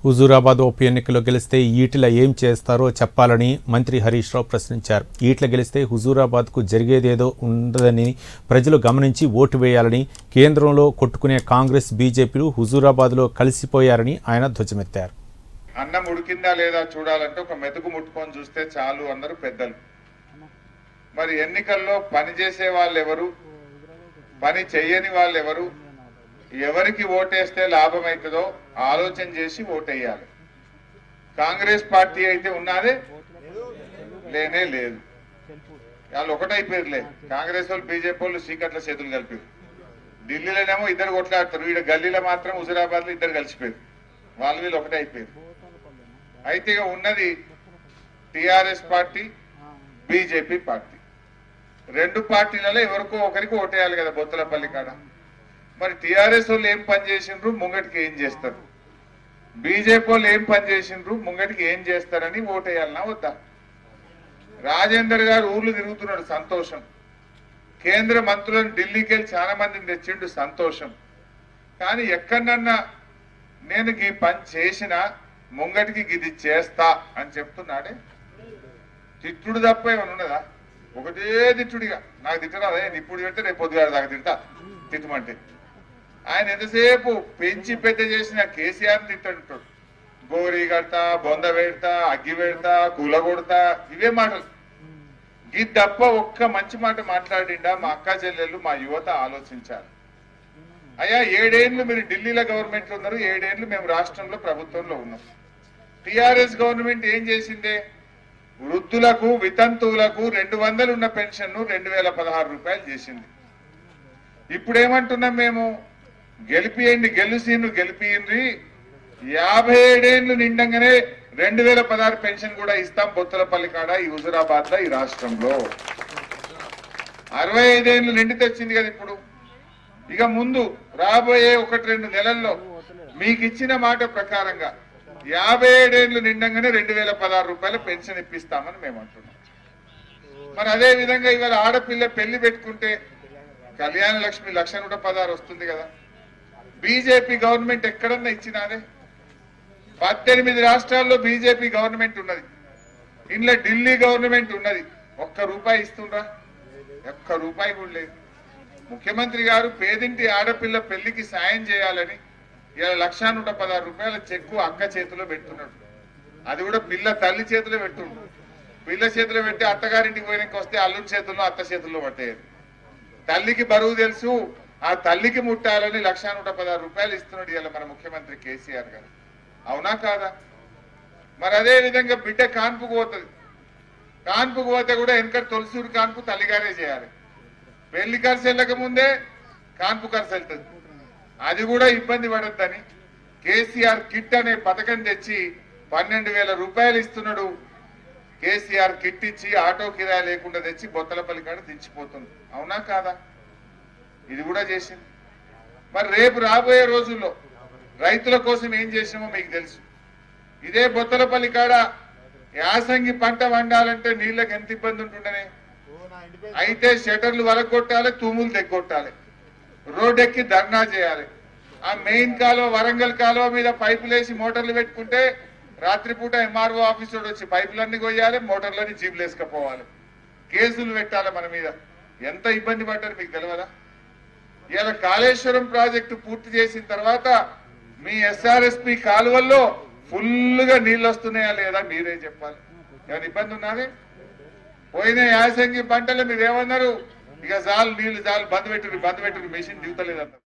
హుజూరాబాద్ ఉప ఎన్నికలో గెలిస్తే ఈటెల ఏం చేస్తారో చెప్పాలని మంత్రి హరీష్ రావు ప్రశ్నించారు ఈటెల గెలిస్తే హుజూరాబాద్కు జరిగేదేదో ఉండదని ప్రజలు గమనించి ఓటు వేయాలని కేంద్రంలో కొట్టుకునే కాంగ్రెస్ బీజేపీలు హుజూరాబాద్లో కలిసిపోయారని ఆయన ధ్వజమెత్తారు అన్నం ఉడికిందా లేదా చూడాలంటే ఒక మెతుకు ముట్టుకొని చూస్తే చాలు అన్నారు పెద్దలు మరి ఎన్నికల్లో పని చేసే వాళ్ళు ఎవరు పని చెయ్యని వాళ్ళు ఎవరు ఎవరికి ఓటేస్తే లాభం అవుతుందో ఆలోచన చేసి ఓటేయాలి కాంగ్రెస్ పార్టీ అయితే ఉన్నదే లేనే లేదు వాళ్ళు ఒకటైపోయారులే కాంగ్రెస్ వాళ్ళు బీజేపీ వాళ్ళు సీకట్ల చేతులు కలిపారు ఢిల్లీలోనేమో ఇద్దరు కొట్లాడతారు ఈడ గల్లీలో మాత్రం హుజురాబాద్ లో ఇద్దరు కలిసిపోయారు వాళ్ళు వీళ్ళు ఒకటే అయిపోయారు అయితే ఇక ఉన్నది టిఆర్ఎస్ పార్టీ బీజేపీ పార్టీ రెండు పార్టీలలో ఎవరికో ఒకరికి ఓటేయాలి కదా బొత్తులపల్లి కాడ మరి టిఆర్ఎస్ వాళ్ళు ఏం పని చేసిండ్రు ముంగటికి ఏం చేస్తారు బీజేపీ వాళ్ళు ఏం పని చేసిండ్రు ముంగటికి ఏం చేస్తారని ఓటేయాలన్నా వద్దా రాజేందర్ గారు ఊర్లు తిరుగుతున్నాడు సంతోషం కేంద్ర మంత్రులను ఢిల్లీకి వెళ్ళి చాలా మందిని తెచ్చిండు సంతోషం కానీ ఎక్కడన్నా నేను ఈ పని చేసిన ముంగటికి ఇది చేస్తా అని చెప్తున్నాడే తిట్టుడు తప్ప ఏమైనా ఉన్నదా ఒకటే తిట్టుడిగా నాకు తిట్టరాదే ఇప్పుడు తింటే రేపు పొద్దుగాడు దాకా తింటా తిట్టమంటే ఆయన ఎంతసేపు పెంచి పెద్ద చేసిన కేసీఆర్ తింటాడు గోరి కడతా బొంద పెడతా అగ్గి పెడతా కూల కొడతా ఇవే మాటలు ఇది తప్ప ఒక్క మంచి మాట మాట్లాడిండా మా అక్క చెల్లెళ్ళు మా యువత ఆలోచించాలి అయ్యా ఏడేళ్లు మీరు ఢిల్లీలో గవర్నమెంట్ లో ఉన్నారు ఏడేళ్లు మేము రాష్ట్రంలో ప్రభుత్వంలో ఉన్నాం టిఆర్ఎస్ గవర్నమెంట్ ఏం చేసిందే వృద్ధులకు వితంతువులకు రెండు వందలు ఉన్న పెన్షన్ రెండు వేల పదహారు రూపాయలు చేసింది ఇప్పుడు ఏమంటున్నాం మేము గెలిపియండి గెలుసీను గెలిపియండి యాభై ఏడేళ్లు నిండంగానే రెండు వేల పదహారు పెన్షన్ కూడా ఇస్తాం బొత్తులపల్లి కాడ ఈ హుజురాబాద్ లో ఈ రాష్ట్రంలో అరవై ఐదేళ్లు నిండి తెచ్చింది కదా ఇప్పుడు ఇక ముందు రాబోయే ఒకటి రెండు నెలల్లో మీకు ఇచ్చిన మాట ప్రకారంగా యాభై ఏడేళ్లు నిండంగానే రెండు వేల పదహారు రూపాయల పెన్షన్ ఇప్పిస్తామని మేము అంటున్నాం మరి అదే విధంగా ఇవాళ ఆడపిల్ల పెళ్లి పెట్టుకుంటే కళ్యాణ లక్ష్మి లక్ష నూట పదహారు వస్తుంది కదా బీజేపీ గవర్నమెంట్ ఎక్కడన్నా ఇచ్చినాదే పద్దెనిమిది రాష్ట్రాల్లో బీజేపీ గవర్నమెంట్ ఉన్నది ఇంట్లో ఢిల్లీ గవర్నమెంట్ ఉన్నది ఒక్క రూపాయి ఇస్తుండ్రా ఒక్క రూపాయి కూడా లేదు ముఖ్యమంత్రి గారు పేదింటి ఆడపిల్ల పెళ్లికి సాయం చేయాలని ఇలా లక్షా నూట పదహారు రూపాయల చెక్కు అక్క చేతిలో పెడుతున్నాడు అది కూడా పిల్ల తల్లి చేతిలో పెట్టుండు పిల్ల చేతిలో పెట్టి అత్తగారింటికి పోయినాక వస్తే అల్లుడి చేతుల్లో అత్త చేతుల్లో పట్టేది తల్లికి బరువు తెలుసు ఆ తల్లికి ముట్టాలని లక్షా నూట పదహారు రూపాయలు ఇస్తున్నాడు ఇలా మన ముఖ్యమంత్రి కేసీఆర్ గారు అవునా కాదా మరి అదే విధంగా బిడ్డ కాన్పుకు పోతుంది కాన్పుకు పోతే కూడా వెనక తొలసూరు కాన్పు తల్లిగారే చేయాలి పెళ్లి ఖర్చు వెళ్ళక ముందే కాన్పు ఖర్చు వెళ్తుంది అది కూడా ఇబ్బంది పడద్దని కేసీఆర్ కిట్ అనే పథకం తెచ్చి పన్నెండు వేల రూపాయలు ఇస్తున్నాడు కేసీఆర్ కిట్ ఇచ్చి ఆటో కిరాయి లేకుండా తెచ్చి బొత్తలపల్లి కాడ దించిపోతుంది అవునా కాదా ఇది కూడా చేసింది మరి రేపు రాబోయే రోజుల్లో రైతుల కోసం ఏం చేసినామో మీకు తెలుసు ఇదే బొత్తలపల్లి కాడ యాసంగి పంట వండాలంటే నీళ్ళకి ఎంత ఇబ్బంది ఉంటుండనే అయితే షటర్లు వలగొట్టాలి తూములు తెగొట్టాలి రోడ్ ఎక్కి ధర్నా చేయాలి ఆ మెయిన్ కాలువ వరంగల్ కాలువ మీద పైపులు వేసి మోటార్లు పెట్టుకుంటే రాత్రిపూట ఎంఆర్ఓ ఆఫీస్ వాడు వచ్చి పైపులన్నీ కొయ్యాలి మోటార్లన్నీ జీపులు వేసుకపోవాలి కేసులు పెట్టాలి మన మీద ఎంత ఇబ్బంది పడ్డారు మీకు తెలియదా ఇలా కాళేశ్వరం ప్రాజెక్టు పూర్తి చేసిన తర్వాత మీ ఎస్ఆర్ఎస్పి కాలువల్లో ఫుల్గా నీళ్ళు వస్తున్నాయా లేదా మీరే చెప్పాలి ఏమైనా ఇబ్బంది ఉన్నది పోయిన యాసంగి పంటలు మీరు ఏమన్నారు ఇక చాలు నీళ్లు చాలు బంద్ పెట్టుడు బంద్ పెట్టుడు మెషిన్ దిగుతలేదన్నారు